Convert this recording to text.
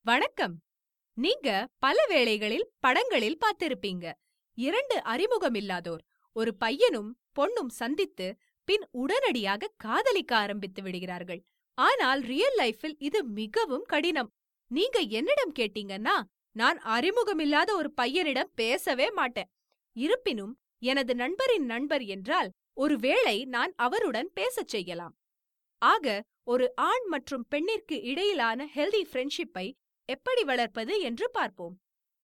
வணக்கம் நீங்க பல வேளைகளில் படங்களில் பார்த்திருப்பீங்க இரண்டு அறிமுகமில்லாதோர் ஒரு பையனும் பொண்ணும் சந்தித்து பின் உடனடியாக காதலிக்க ஆரம்பித்து விடுகிறார்கள் ஆனால் ரியல் லைஃபில் இது மிகவும் கடினம் நீங்க என்னிடம் கேட்டீங்கன்னா நான் அறிமுகமில்லாத ஒரு பையனிடம் பேசவே மாட்டேன் இருப்பினும் எனது நண்பரின் நண்பர் என்றால் ஒருவேளை நான் அவருடன் பேசச் செய்யலாம் ஆக ஒரு ஆண் மற்றும் பெண்ணிற்கு இடையிலான ஹெல்தி ஃப்ரெண்ட்ஷிப்பை எப்படி வளர்ப்பது என்று பார்ப்போம்